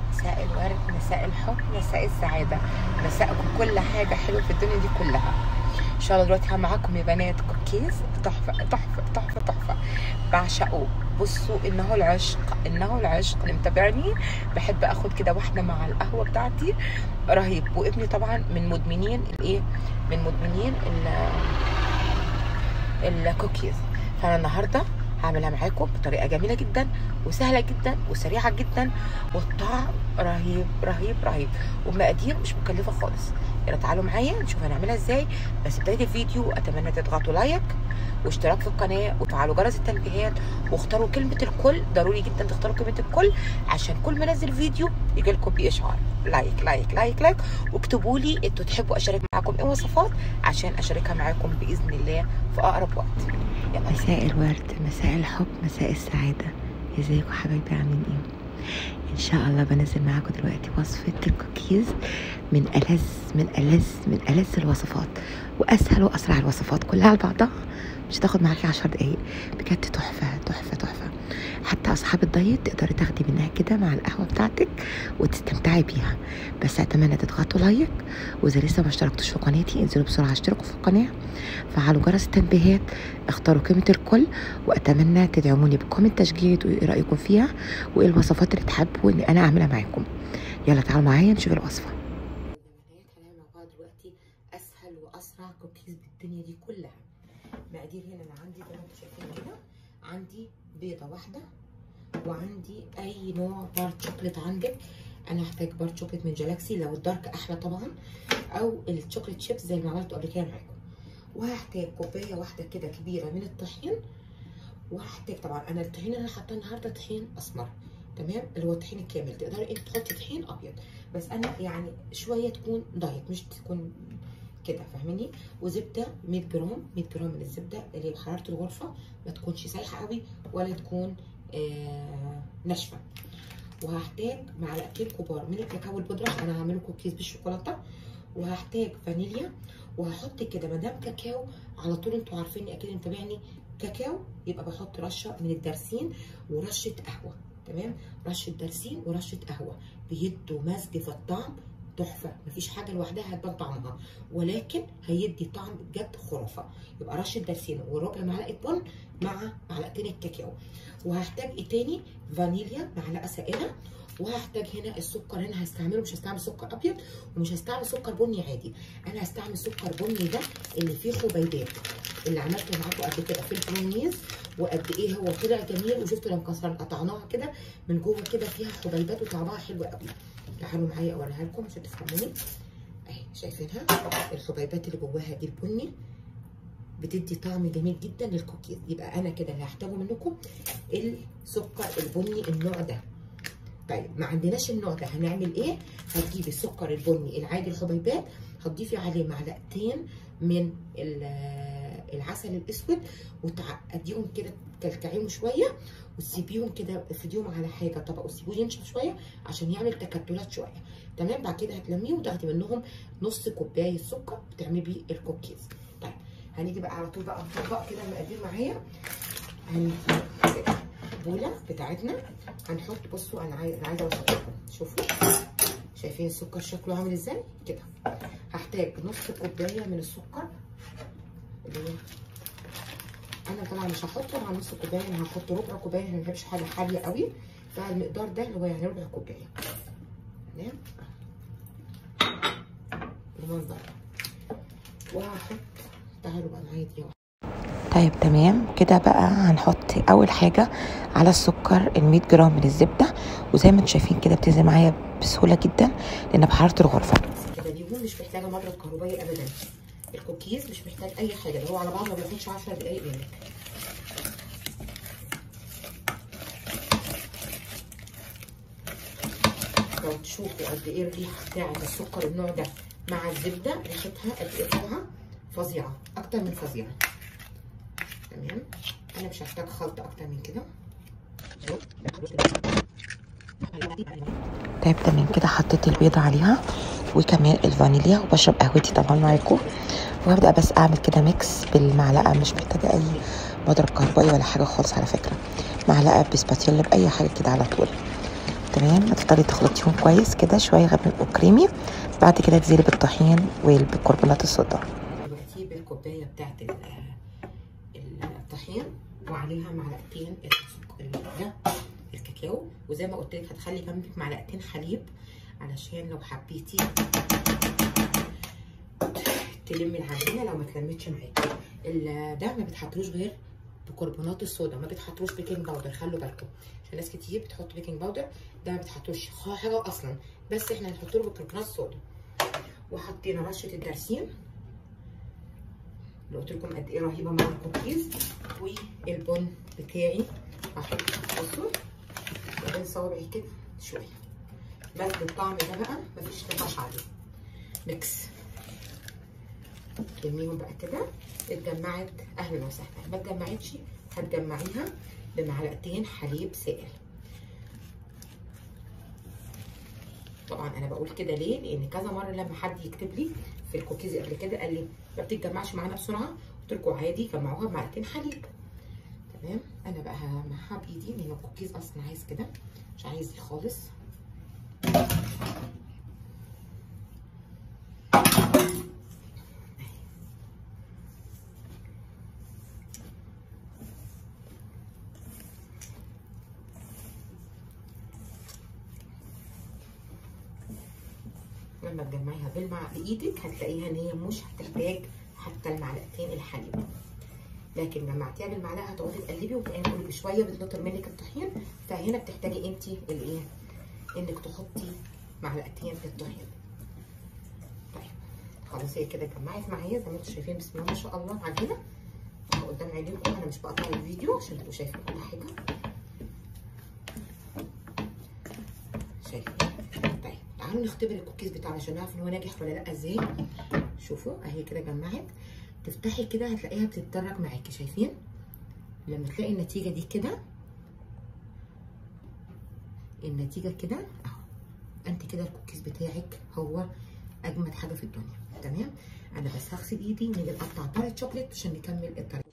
مساء الورد مساء الحب مساء السعادة مساء كل حاجة حلوة في الدنيا دي كلها ان شاء الله دلوقتي هعمل معاكم يا بنات كوكيز تحفة تحفة تحفة تحفة بعشقه بصوا انه العشق انه العشق اللي متابعني بحب اخد كده واحدة مع القهوة بتاعتي رهيب وابني طبعا من مدمنين الايه من مدمنين ال- الكوكيز فانا النهارده هعملها معاكم بطريقه جميله جدا وسهله جدا وسريعه جدا والطعم رهيب رهيب رهيب ومقادير مش مكلفه خالص يلا تعالوا معايا نشوف هنعملها ازاي بس بدايه الفيديو اتمنى تضغطوا لايك واشتراك في القناه وتفعلوا جرس التنبيهات واختاروا كلمه الكل ضروري جدا تختاروا كلمه الكل عشان كل ما انزل فيديو يجي لكم باشعار لايك لايك لايك لايك واكتبوا لي انتوا تحبوا اشارك معاكم ايه وصفات عشان اشاركها معاكم باذن الله في اقرب وقت يلا مساء الورد مساء الحب مساء السعادة ازيكم حبايبي عاملين ايه ان شاء الله بنزل معاكم دلوقتي وصفة الكوكيز من ألذ من ألذ من ألذ الوصفات وأسهل وأسرع الوصفات كلها على بعضها مش هتاخد معاكي عشر دقايق بجد تحفة تحفة تحفة حتى أصحاب الدايت تقدري تاخدي منها كده مع القهوة بتاعتك وتستمتعي بيها بس أتمنى تضغطوا لايك وإذا لسه ما اشتركتوش في قناتي انزلوا بسرعة اشتركوا في القناة فعلوا جرس التنبيهات اختاروا كلمة الكل وأتمنى تدعموني بكومنت تشجيع تقولوا ايه رأيكم فيها وايه الوصفات اللي تحبوا ان انا اعملها معاكم يلا تعالوا معايا نشوف الوصفة هنعمل مع بعض دلوقتي اسهل واسرع كوكيز بالدنيا دي كلها مقادير هنا انا عندي زي ما انتم شايفين كده عندي بيضه واحده وعندي اي نوع بار شوكليت عندك انا هحتاج بار شوكليت من جالاكسي لو الدارك احلى طبعا او الشوكليت شيبس زي ما عملته قبل كده معاكم وهحتاج كوبايه واحده كده كبيره من الطحين وهحتاج طبعا انا الطحين اللي انا حاطاه النهارده طحين اسمر تمام اللي هو الطحين الكامل تقدري انت تحطي طحين ابيض بس انا يعني شويه تكون دايت مش تكون كده فاهميني وزبده 100 جرام 100 جرام من الزبده اللي بحراره الغرفه ما تكونش سايحه قوي ولا تكون آه ناشفه وهحتاج معلقتين كبار من الكاكاو البودره انا هعمله كوكيز بالشوكولاته وهحتاج فانيليا وهحط كده ما دام كاكاو على طول انتوا عارفيني اكيد متابعني كاكاو يبقى بحط رشه من الدرسين ورشه قهوه تمام رشه درسين ورشه قهوه بيدوا مزج في الطعم تحفه مفيش حاجه لوحدها هتبان طعمها ولكن هيدي طعم بجد خرافه يبقى رشه درسين وربع معلقه بن مع معلقتين الكاكاو وهحتاج ايه تاني فانيليا معلقه سائله وهحتاج هنا السكر هنا هستعمله مش هستعمل سكر ابيض ومش هستعمل سكر بني عادي انا هستعمل سكر بني ده اللي فيه حبيبات اللي عملته معاكم قبل كده في البرونيز وقد ايه هو طلع جميل وشفتوا لما كسرنا قطعناها كده من جوه كده فيها حبيبات وطعمها حلو قوي تعالوا معايا اوريها لكم عشان تفهموني اهي شايفينها الحبيبات اللي جواها دي البني بتدي طعم جميل جدا للكوكيز يبقى انا كده اللي هحتاجه منكم السكر البني النوع ده طيب ما عندناش النوع ده هنعمل ايه هتجيبي السكر البني العادي الحبيبات هتضيفي عليه معلقتين من العسل الاسود وتعقديهم كده تكلكعيهم شويه وتسيبيهم كده افرديهم على حاجه طبق وتسيبوه ينشف شويه عشان يعمل تكتلات شويه تمام بعد كده هتلميه وتاخدي منهم نص كوبايه سكر وتعملي بيه الكوكيز طيب هنيجي بقى على طول بقى نطبق كده المقادير معايا هنجيب بوله بتاعتنا هنحط بصوا انا عايزه عايزه اوصف لكم شوفوا شايفين السكر شكله عامل ازاي كده هحتاج نص كوبايه من السكر اللي هو انا طبعا مش هحطه مع نص كوبايه انا هحط ربع كوبايه احنا ما بنحبش حاجه حاليه قوي فالمقدار ده اللي هو يعني ربع كوبايه تمام بالمنظر وهحط تعالوا بقى معايا دي طيب تمام كده بقى هنحط اول حاجه على السكر ال 100 جرام من الزبده وزي ما انتم شايفين كده بتنزل معايا بسهوله جدا لان بحراره الغرفه كده دي مش محتاجه مضرب كهربائي ابدا الكوكيز مش محتاج اي حاجه ده هو على بعض ما بياخدش 10 دقايق منك لو تشوفوا قد ايه الريحه بتاعه السكر النوع ده مع الزبده ريحتها قد ايه طعمها فظيعه اكتر من فظيعه تمام انا مش هحتاج خلطه اكتر من كده طيب تمام كده حطيت البيضة عليها وكمان الفانيليا وبشرب قهوتي طبعا معاكم وهبدأ بس اعمل كده ميكس بالمعلقة مش محتاجة اي مضرب كهربائي ولا حاجة خالص على فكرة معلقة بسباتيلا بأي حاجة كده على طول تمام هتفضلي تخلطيهم كويس كده شويه لغايه ما يبقوا كريمي بعد كده تزيلي بالطحين وبالكربونات الصودا دلوقتي بالكوبايه بتاعت ال- الطحين وعليها معلقتين السك- ال- ده الكاكاو وزي ما قلت لك هتخلي جنبك معلقتين حليب علشان لو حبيتي تلمي العجينه لو ما تلمتش معاكي ال- ده ما بتحطلوش غير بكربونات الصودا ما بتحطوش بيكنج باودر خلوا بالكم عشان ناس كتير بتحط بيكنج باودر ده ما بتحطوش حاجه اصلا بس احنا هنحط له بكربونات الصودا وحطينا رشه الدرسين اللي قلت لكم قد ايه رهيبه مع الكوكيز والبن بتاعي هحط بصوا ما بين صوابعي كده شويه بس الطعم ده بقى مفيش نقاش عليه ميكس تلميهم بقى كده اتجمعت اهلا وسهلا ما اتجمعتش هتجمعيها بمعلقتين حليب سائل طبعا انا بقول كده ليه لان كذا مره لما حد يكتب لي في الكوكيز قبل كده قال لي ما بتتجمعش معانا بسرعه قلت لكم عادي جمعوها بمعلقتين حليب تمام انا بقى همحها بايدي لان الكوكيز اصلا عايز كده مش عايز دي خالص لما تجمعيها بالمع بايدك هتلاقيها ان هي مش هتحتاج حتى المعلقتين الحليب لكن جمعتيها بالمعلقه هتقعدي تقلبي وتلاقيها كل شويه بتنطر منك الطحين فهنا بتحتاجي انت الايه انك تحطي معلقتين الطحين طيب خلاص هي كده اتجمعت معايا زي ما انتم شايفين بسم الله ما شاء الله عجينه اهو قدام عينيكم انا مش بقطع الفيديو عشان تبقوا شايفين كل حاجه شايفين طيب تعالوا نختبر الكوكيز بتاعنا عشان نعرف ان هو ناجح ولا لا ازاي شوفوا اهي كده جمعت تفتحي كده هتلاقيها بتتدرج معاكي شايفين لما تلاقي النتيجه دي كده النتيجه كده اهو انت كده الكوكيز بتاعك هو اجمد حاجه في الدنيا تمام انا بس هغسل ايدي ونيجي نقطع طريقه شوكليت عشان نكمل الطريقه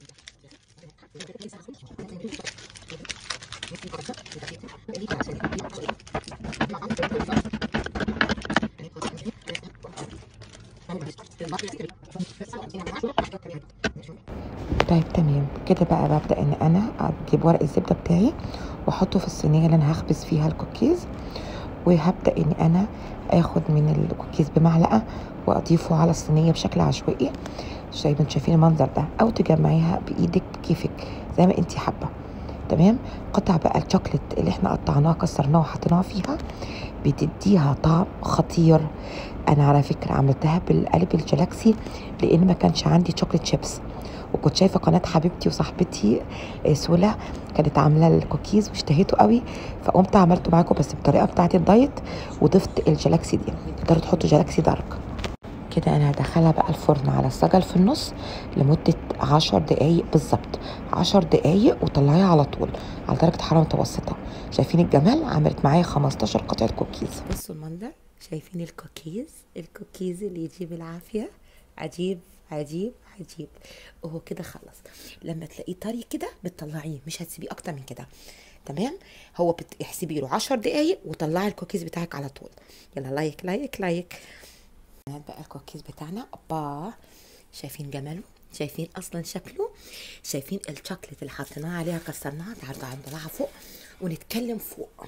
طيب تمام كده بقى ببدأ ان انا اجيب ورق الزبدة بتاعي واحطه في الصينية اللي انا هخبز فيها الكوكيز وهبدأ ان انا اخد من الكوكيز بمعلقة واضيفه على الصينية بشكل عشوائي شايفين شايفين المنظر ده او تجمعيها بايدك كيفك زي ما انت حابة تمام قطع بقى الشوكليت اللي احنا قطعناه كسرناه وحطيناه فيها بتديها طعم خطير انا على فكره عملتها بالقلب الجلاكسي لان ما كانش عندي شوكليت شيبس وكنت شايفه قناه حبيبتي وصاحبتي آه، سولا كانت عامله الكوكيز واشتهيته قوي فقمت عملته معاكم بس بالطريقه بتاعه الدايت وضفت الجلاكسي دي تقدروا تحطوا جلاكسي دارك كده انا هدخلها بقى الفرن على السجل في النص لمدة عشر دقايق بالظبط عشر دقايق وطلعيها على طول على درجة حرارة متوسطة شايفين الجمال عملت معايا 15 قطعة كوكيز بصوا المنظر شايفين الكوكيز الكوكيز اللي يجيب العافية عجيب عجيب عجيب وهو كده خلص لما تلاقيه طري كده بتطلعيه مش هتسيبيه اكتر من كده تمام هو بتحسبي له 10 دقايق وطلعي الكوكيز بتاعك على طول يلا لايك لايك لايك هات بقى الكوكيز بتاعنا ابا شايفين جماله شايفين اصلا شكله شايفين الشوكليت اللي حطيناها عليها كسرناها تعالوا تعالوا نطلعها فوق ونتكلم فوق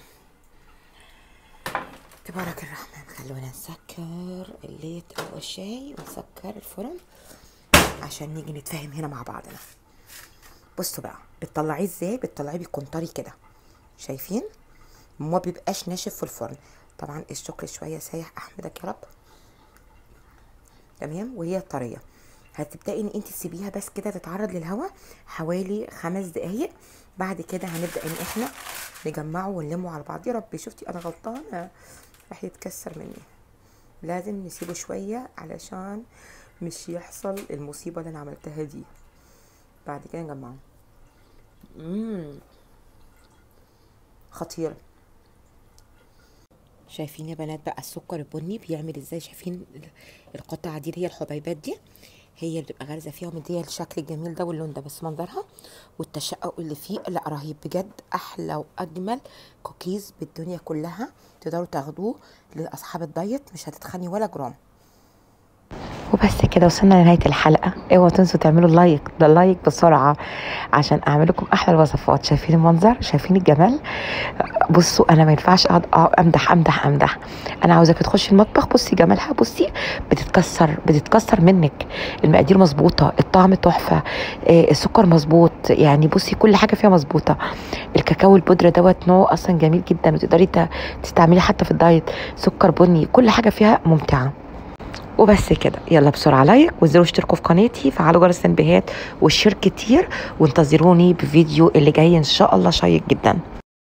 تبارك الرحمن خلونا نسكر الليت او الشاي ونسكر الفرن عشان نيجي نتفاهم هنا مع بعضنا بصوا بقى بتطلعيه ازاي بتطلعيه بيكون طري كده شايفين ما بيبقاش ناشف في الفرن طبعا الشوكليت شويه سايح احمدك يا رب تمام وهي طريه هتبداي ان انت تسيبيها بس كده تتعرض للهواء حوالي خمس دقايق بعد كده هنبدا ان احنا نجمعه ونلمه على بعض يا ربي شفتي انا غلطانه راح يتكسر مني لازم نسيبه شويه علشان مش يحصل المصيبه اللي انا عملتها دي بعد كده نجمعه امم خطير شايفين يا بنات بقى السكر البني بيعمل ازاي شايفين القطعه دي اللي هي الحبيبات دي هي اللي بتبقى غارزه فيها ومديه الشكل الجميل ده واللون ده بس منظرها والتشقق اللي فيه لا رهيب بجد احلى واجمل كوكيز بالدنيا كلها تقدروا تاخدوه لاصحاب الدايت مش هتتخني ولا جرام وبس كده وصلنا لنهايه الحلقه اوعوا تنسوا تعملوا لايك ده لايك بسرعه عشان اعمل لكم احلى الوصفات شايفين المنظر شايفين الجمال بصوا انا ما ينفعش اقعد أقعد امدح امدح امدح انا عاوزاك تخشي المطبخ بصي جمالها بصي بتتكسر بتتكسر منك المقادير مظبوطه الطعم تحفه آه، السكر مظبوط يعني بصي كل حاجه فيها مظبوطه الكاكاو البودره دوت نوع اصلا جميل جدا وتقدري ت- تستعمليه حتى في الدايت سكر بني كل حاجه فيها ممتعه وبس كده يلا بسرعه لايك وانزلوا اشتركوا في قناتي فعلوا جرس التنبيهات والشير كتير وانتظروني بفيديو اللي جاي ان شاء الله شيق جدا